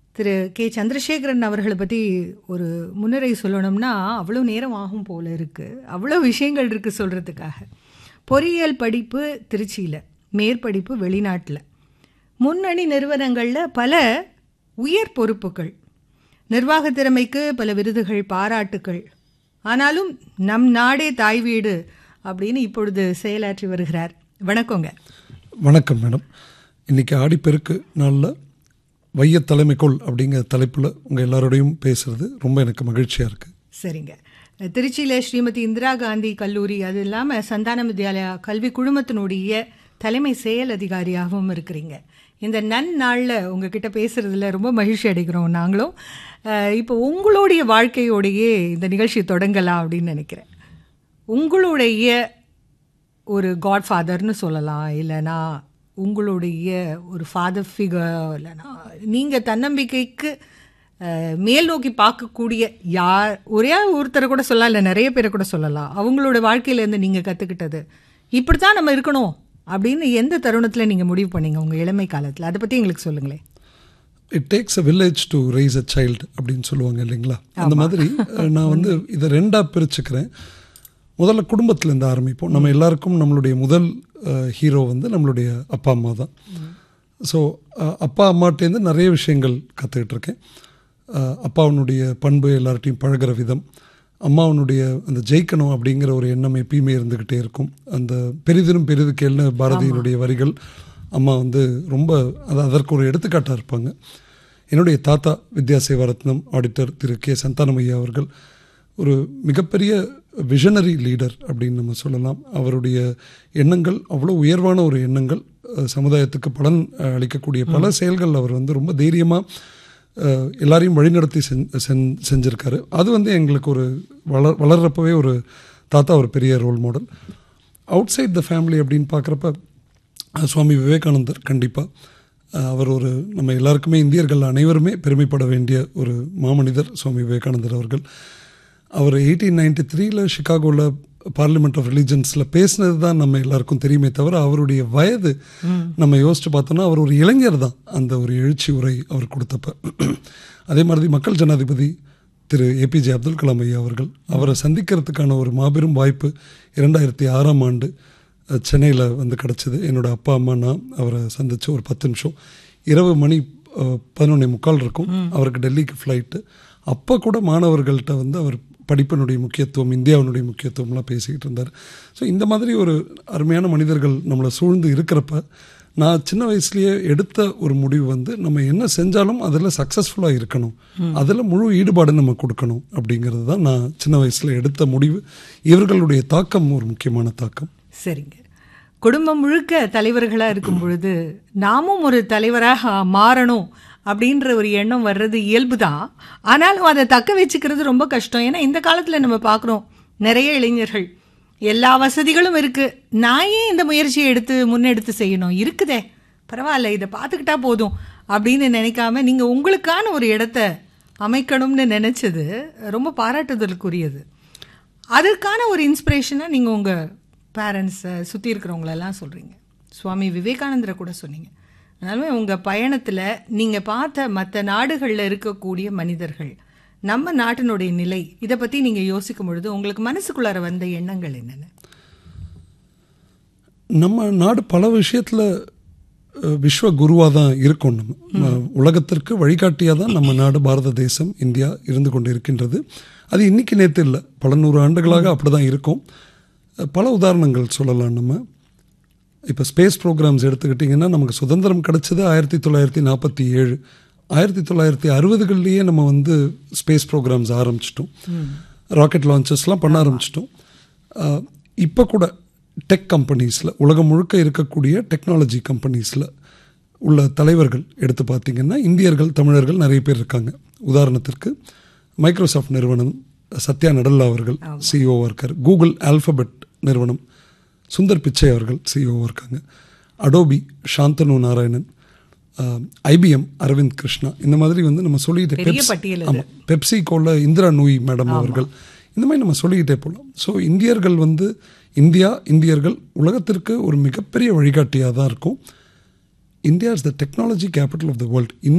திரு K Chandrasekaran அவர்களை பற்றி ஒரு முன்னுரை சொல்லணும்னா அவ்வளோ நேரம் ஆகும் போல இருக்குது அவ்வளோ விஷயங்கள் இருக்குது சொல்கிறதுக்காக பொறியியல் படிப்பு திருச்சியில் மேற்படிப்பு வெளிநாட்டில் முன்னணி நிறுவனங்களில் பல உயர் பொறுப்புகள் நிர்வாக திறமைக்கு பல விருதுகள் பாராட்டுக்கள் ஆனாலும் நம் நாடே தாய் வீடு அப்படின்னு இப்பொழுது செயலாற்றி வருகிறார் வணக்கங்க வணக்கம் மேடம் இன்றைக்கி ஆடிப்பெருக்கு நாளில் வைய தலைமைக்குள் அப்படிங்கிற தலைப்பில் உங்கள் எல்லாரோடையும் பேசுகிறது ரொம்ப எனக்கு மகிழ்ச்சியாக இருக்குது சரிங்க திருச்சியில் ஸ்ரீமதி இந்திரா காந்தி கல்லூரி அது இல்லாமல் சந்தான வித்யாலயா கல்வி குழுமத்தினுடைய தலைமை செயல் அதிகாரியாகவும் இருக்கிறீங்க இந்த நன்னாளில் உங்ககிட்ட பேசுகிறதுல ரொம்ப மகிழ்ச்சி அடைக்கிறோம் நாங்களும் அஹ், இப்போ உங்களுடைய வாழ்க்கையோடையே இந்த நிகழ்ச்சி தொடங்கலாம் அப்படின்னு நினைக்கிறேன் உங்களுடைய ஒரு காட்ஃபாதர்னு சொல்லலாம் இல்லைனா உங்களுடைய ஒரு ஃபாதர் ஃபிகர் இல்லைனா நீங்கள் தன்னம்பிக்கைக்கு அஹ், மேல் நோக்கி பார்க்கக்கூடிய யார் ஒரே ஒருத்தரை கூட சொல்லலாம் இல்லை நிறைய பேரை கூட சொல்லலாம் அவங்களோட வாழ்க்கையிலேருந்து நீங்கள் கற்றுக்கிட்டது இப்படி தான் நம்ம இருக்கணும் அப்படின்னு எந்த தருணத்தில் நீங்கள் முடிவு பண்ணீங்க உங்கள் இளமை காலத்தில் அதை பற்றி எங்களுக்கு சொல்லுங்களேன் it takes a village to raise a child அப்படின்னு சொல்லுவாங்க இல்லைங்களா அந்த மாதிரி அஹ், நான் வந்து இதை ரெண்டாக பிரிச்சுக்கிறேன் முதல்ல குடும்பத்திலேருந்து ஆரம்பிப்போம் நம்ம எல்லாருக்கும் நம்மளுடைய முதல் ஹீரோ வந்து நம்மளுடைய அப்பா அம்மா தான் ஸோ அப்பா அம்மாட்டேருந்து நிறைய விஷயங்கள் கற்றுக்கிட்டு இருக்கேன் அஹ், அப்பாவினுடைய பண்பு எல்லார்ட்டையும் பழகுற விதம் அம்மாவனுடைய அந்த ஜெயிக்கணும் அப்படிங்கிற ஒரு எண்ணம் எப்பயுமே இருந்துக்கிட்டே இருக்கும் அந்த பெரிதிலும் பெரிது கேள்னு பாரதியினுடைய வரிகள் அம்மா வந்து ரொம்ப அது அதற்கு ஒரு எடுத்துக்காட்டாக இருப்பாங்க என்னுடைய தாத்தா வித்யாசேவரத்னம் ஆடிட்டர் திரு கே சந்தானமையா அவர்கள் ஒரு மிகப்பெரிய விஷனரி லீடர் அப்படின்னு நம்ம சொல்லலாம் அவருடைய எண்ணங்கள் அவ்வளோ உயர்வான ஒரு எண்ணங்கள் அஹ், சமுதாயத்துக்கு பலன் அஹ், அளிக்கக்கூடிய பல செயல்கள் அவர் வந்து ரொம்ப தைரியமாக எல்லாரையும் வழிநடத்தி செஞ் செஞ் செஞ்சுருக்காரு அது வந்து எங்களுக்கு ஒரு வளர் வளர்றப்பவே ஒரு தாத்தா ஒரு பெரிய role model outside the family அப்படின்னு பார்க்குறப்ப சுவாமி விவேகானந்தர் கண்டிப்பாக அவர் ஒரு நம்ம எல்லாருக்குமே இந்தியர்கள் அனைவருமே பெருமைப்பட வேண்டிய ஒரு மாமனிதர் சுவாமி விவேகானந்தர் அவர்கள் அவர் எயிட்டீன் நைன்டி த்ரீல சிகாகோவில் பார்லிமெண்ட் ஆஃப் ரிலீஜன்ஸில் பேசினது தான் நம்ம எல்லாருக்கும் தெரியுமே தவிர அவருடைய வயது நம்ம யோசிச்சு பார்த்தோம்னா அவர் ஒரு இளைஞர் தான் அந்த ஒரு எழுச்சி உரை அவர் கொடுத்தப்ப அதே மாதிரி மக்கள் ஜனாதிபதி திரு ஏபிஜே அப்துல் கலாம் ஐயா அவர்கள் அவரை சந்திக்கிறதுக்கான ஒரு மாபெரும் வாய்ப்பு இரண்டாயிரத்தி ஆறாம் ஆண்டு சென்னையில் வந்து கிடச்சிது என்னோடய அப்பா அம்மா நான் அவரை சந்திச்சு ஒரு பத்து நிமிஷம் இரவு மணி பதினொன்னே முக்கால் இருக்கும் அவருக்கு டெல்லிக்கு ஃப்ளைட்டு அப்போ கூட மாணவர்கள்ட்ட வந்து அவர் படிப்பினுடைய முக்கியத்துவம் இந்தியாவினுடைய முக்கியத்துவம்லாம் பேசிக்கிட்டு இருந்தார் ஸோ இந்த மாதிரி ஒரு அருமையான மனிதர்கள் நம்மளை சூழ்ந்து இருக்கிறப்ப நான் சின்ன வயசுலேயே எடுத்த ஒரு முடிவு வந்து நம்ம என்ன செஞ்சாலும் அதில் சக்ஸஸ்ஃபுல்லாக இருக்கணும் அதில் முழு ஈடுபாடு நம்ம கொடுக்கணும் அப்படிங்கிறது தான் நான் சின்ன வயசில் எடுத்த முடிவு இவர்களுடைய தாக்கம் ஒரு முக்கியமான தாக்கம் சரிங்க குடும்பம் முழுக்க தலைவர்களாக இருக்கும் பொழுது நாமும் ஒரு தலைவராக மாறணும் அப்படின்ற ஒரு எண்ணம் வர்றது இயல்பு தான் ஆனாலும் அதை தக்க வச்சுக்கிறது ரொம்ப கஷ்டம் ஏன்னா இந்த காலத்தில் நம்ம பார்க்குறோம் நிறைய இளைஞர்கள் எல்லா வசதிகளும் இருக்குது நான் ஏன் இந்த முயற்சியை எடுத்து முன்னெடுத்து செய்யணும் இருக்குதே பரவாயில்ல இதை பார்த்துக்கிட்டா போதும் அப்படின்னு நினைக்காம நீங்கள் உங்களுக்கான ஒரு இடத்த அமைக்கணும்னு நினச்சது ரொம்ப பாராட்டுதலுக்குரியது அதற்கான ஒரு இன்ஸ்பிரேஷனாக நீங்கள் உங்கள் பேரண்ட்ஸை சுற்றி இருக்கிறவங்களெல்லாம் சொல்கிறீங்க சுவாமி விவேகானந்தரை கூட சொன்னீங்க அதனால உங்கள் பயணத்தில் நீங்கள் பார்த்த மற்ற நாடுகளில் இருக்கக்கூடிய மனிதர்கள் நம்ம நாட்டினுடைய நிலை இதை பற்றி நீங்கள் யோசிக்கும் பொழுது உங்களுக்கு மனசுக்குள்ளார வந்த எண்ணங்கள் என்னென்ன நம்ம நாடு பல விஷயத்தில் விஸ்வ குருவாக தான் இருக்கோம் நம்ம உலகத்திற்கு வழிகாட்டியாக தான் நம்ம நாடு பாரத தேசம் இந்தியா இருந்து கொண்டு இருக்கின்றது அது இன்னைக்கு நேற்று இல்லை பல நூறு ஆண்டுகளாக அப்படி தான் இருக்கும் பல உதாரணங்கள் சொல்லலாம் நம்ம இப்போ ஸ்பேஸ் ப்ரோக்ராம்ஸ் எடுத்துக்கிட்டிங்கன்னா நமக்கு சுதந்திரம் கிடச்சது ஆயிரத்தி தொள்ளாயிரத்தி நாற்பத்தி ஏழு ஆயிரத்தி தொள்ளாயிரத்தி அறுபதுகள்லேயே நம்ம வந்து ஸ்பேஸ் ப்ரோக்ராம்ஸ் ஆரம்பிச்சிட்டோம் ராக்கெட் லான்ச்சஸ்லாம் பண்ண ஆரம்பிச்சிட்டோம் இப்போ கூட டெக் கம்பெனிஸில் உலகம் முழுக்க இருக்கக்கூடிய டெக்னாலஜி கம்பெனிஸில் உள்ள தலைவர்கள் எடுத்து பார்த்தீங்கன்னா இந்தியர்கள் தமிழர்கள் நிறைய பேர் இருக்காங்க உதாரணத்திற்கு மைக்ரோசாஃப்ட் நிறுவனம் சத்யா நடல்லா அவர்கள் சிஇஓவாக இருக்கார் கூகுள் ஆல்ஃபபெட் நிறுவனம் சுந்தர் பிச்சை அவர்கள் சிஇஓவாக இருக்காங்க அடோபி சாந்தனு நாராயணன் ஐபிஎம் அரவிந்த் கிருஷ்ணா இந்த மாதிரி வந்து நம்ம சொல்லிட்டு பெரிய பட்டியல் அது. ஆமாம் பெப்சிகோல இந்திரா நூய் மேடம் அவர்கள் இந்த மாதிரி நம்ம சொல்லிக்கிட்டே போகலாம் ஸோ இந்தியர்கள் வந்து இந்தியா இந்தியர்கள் உலகத்திற்கு ஒரு மிகப்பெரிய வழிகாட்டியாக தான் இருக்கும் India is the technology capital of the world